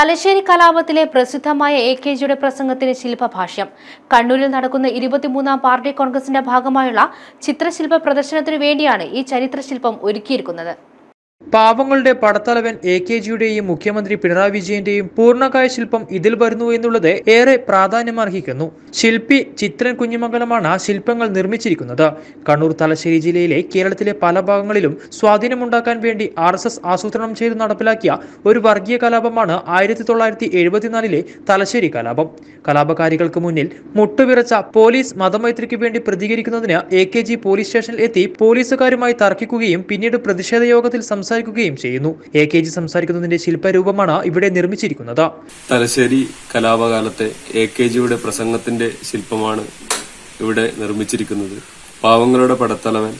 തലശ്ശേരി കലാപത്തിലെ പ്രസിദ്ധമായ A K ജിയുടെ പ്രസംഗത്തിന് ശില്പഭാഷ്യം കണ്ണൂരിൽ നടക്കുന്ന ഇരുപത്തിമൂന്നാം പാർട്ടി കോൺഗ്രസിന്റെ ഭാഗമായുള്ള ചിത്രശില്പ പ്രദർശനത്തിനു വേണ്ടിയാണ് ഈ ചരിത്രശില്പം ഒരുക്കിയിരിക്കുന്നത് പാവങ്ങളുടെ പടത്തലവൻ എ കെ ജിയുടെയും മുഖ്യമന്ത്രി പിണറായി വിജയന്റെയും പൂർണ്ണകായ ശില്പം ഇതിൽ വരുന്നു എന്നുള്ളത് ഏറെ പ്രാധാന്യമർഹിക്കുന്നു ശില്പി ചിത്രൻ കുഞ്ഞിമംഗലമാണ് ശില്പങ്ങൾ നിർമ്മിച്ചിരിക്കുന്നത് കണ്ണൂർ തലശ്ശേരി ജില്ലയിലെ കേരളത്തിലെ പല ഭാഗങ്ങളിലും സ്വാധീനമുണ്ടാക്കാൻ വേണ്ടി ആർ എസ് എസ് ആസൂത്രണം ചെയ്ത് നടപ്പിലാക്കിയ ഒരു വർഗീയ കലാപമാണ് ആയിരത്തി തൊള്ളായിരത്തി എഴുപത്തിനാലിലെ തലശ്ശേരി കലാപം കലാപകാരികൾക്ക് മുന്നിൽ മുട്ടുവിറച്ച പോലീസ് മതമൈത്രിക്ക് വേണ്ടി പ്രതികരിക്കുന്നതിന് എ കെ ജി പോലീസ് സ്റ്റേഷനിൽ എത്തി പോലീസുകാരുമായി തർക്കിക്കുകയും പിന്നീട് പ്രതിഷേധ യോഗത്തിൽ സംസാരിക്കുകയും ചെയ്യുന്നു എ കെ ജി സംസാരിക്കുന്നതിന്റെ ശില്പരൂപമാണ് ഇവിടെ നിർമ്മിച്ചിരിക്കുന്നത് തലശ്ശേരി കലാപകാലത്തെ എ കെ ജിയുടെ പ്രസംഗത്തിന്റെ ശില്പമാണ് ഇവിടെ നിർമ്മിച്ചിരിക്കുന്നത് പാവങ്ങളുടെ പടത്തലവൻ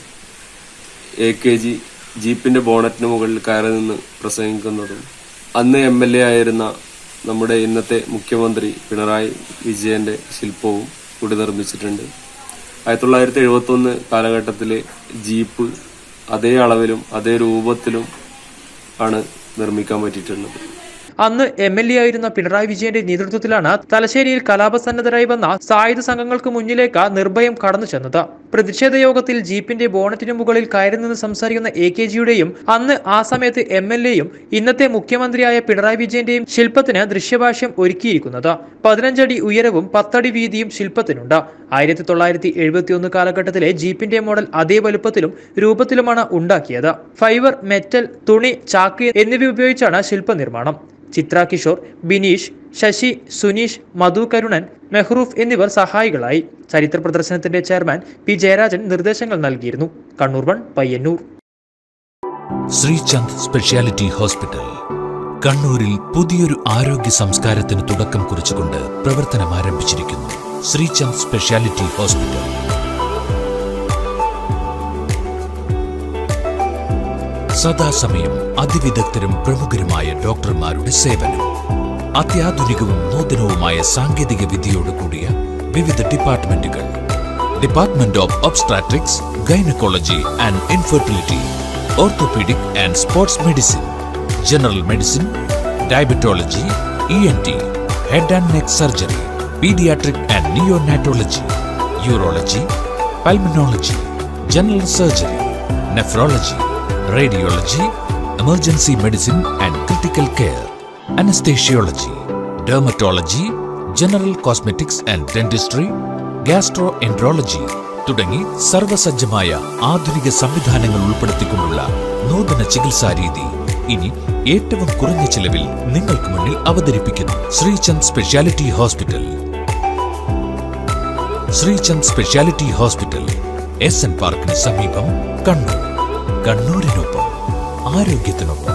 എ കെ ജി ജീപ്പിന്റെ ബോണറ്റിന് മുകളിൽ കയറി നിന്ന് പ്രസംഗിക്കുന്നതും അന്ന് എം എൽ എ ആയിരുന്ന നമ്മുടെ ഇന്നത്തെ മുഖ്യമന്ത്രി പിണറായി വിജയന്റെ ശില്പവും ഇവിടെ നിർമ്മിച്ചിട്ടുണ്ട് ആയിരത്തി തൊള്ളായിരത്തി എഴുപത്തി ഒന്ന് കാലഘട്ടത്തിലെ ജീപ്പ് അതേ അളവിലും അതേ രൂപത്തിലും ആണ് നിർമ്മിക്കാൻ പറ്റിയിട്ടുള്ളത് അന്ന് എം എൽ എ ആയിരുന്ന പിണറായി വിജയന്റെ നേതൃത്വത്തിലാണ് തലശ്ശേരിയിൽ കലാപസന്നദ്ധരായി വന്ന സായുധ സംഘങ്ങൾക്ക് മുന്നിലേക്ക് നിർഭയം കടന്നു ചെന്നത് പ്രതിഷേധ യോഗത്തിൽ ജീപ്പിന്റെ ബോണറ്റിന് മുകളിൽ കയറി നിന്ന് സംസാരിക്കുന്ന എ കെ ജിയുടെയും അന്ന് ആ സമയത്ത് എം എൽ എയും ഇന്നത്തെ മുഖ്യമന്ത്രിയായ പിണറായി വിജയന്റെയും ശില്പത്തിന് ദൃശ്യഭാഷ്യം ഒരുക്കിയിരിക്കുന്നത് പതിനഞ്ചടി ഉയരവും പത്തടി വീതിയും ശില്പത്തിനുണ്ട് ആയിരത്തി തൊള്ളായിരത്തി എഴുപത്തിയൊന്ന് കാലഘട്ടത്തിലെ ജീപ്പിന്റെ മോഡൽ അതേ വലുപ്പത്തിലും രൂപത്തിലുമാണ് ഉണ്ടാക്കിയത് ഫൈബർ മെറ്റൽ തുണി ചാക്ക് എന്നിവ ഉപയോഗിച്ചാണ് ശില്പനിർമ്മാണം ചിത്ര കിഷോർ ബിനീഷ് ശശി സുനീഷ് മധു കരുണൻ മെഹ്റൂഫ് എന്നിവർ സഹായികളായി ചരിത്ര പ്രദർശനത്തിന്റെ ചെയർമാൻ പി ജയരാജൻ നിർദ്ദേശങ്ങൾ നൽകിയിരുന്നു Kannur one Payyannur Sreechand speciality hospital കണ്ണൂരിൽ പുതിയൊരു ആരോഗ്യ സംസ്കാരത്തിന് തുടക്കം കുറിച്ചുകൊണ്ട് പ്രവർത്തനം ആരംഭിച്ചിരിക്കുന്നു ശ്രീചന്ദ് സ്പെഷ്യാലിറ്റി ഹോസ്പിറ്റൽ സദാസമയം അതിവിദഗ്ധരും പ്രമുഖരുമായ ഡോക്ടർമാരുടെ സേവനം അത്യാധുനികവും നൂതനവുമായ സാങ്കേതിക വിദ്യയോട് കൂടിയ വിവിധ ഡിപ്പാർട്ട്മെന്റുകൾ department of obstetrics gynaecology and infertility orthopaedic and sports medicine general medicine diabetology E N T head and neck surgery paediatric and neonatology urology pulmonology general surgery nephrology radiology emergency medicine and critical care anaesthesiology dermatology general cosmetics and dentistry gastroenterology തുടങ്ങി സർവസജ്ജമായ ആധുനിക സംവിധാനങ്ങൾ ഉൾപ്പെടുത്തിക്കൊണ്ടുള്ള നൂതന ചികിത്സാ രീതി ഇനി ഏറ്റവും കുറഞ്ഞ ചിലവിൽ നിങ്ങൾക്ക് മുന്നിൽ അവതരിപ്പിക്കുന്നു Sreechand speciality hospital Sreechand speciality hospital S N പാർക്കിന് സമീപം കണ്ണൂർ കണ്ണൂരിനൊപ്പം ആരോഗ്യത്തിനൊപ്പം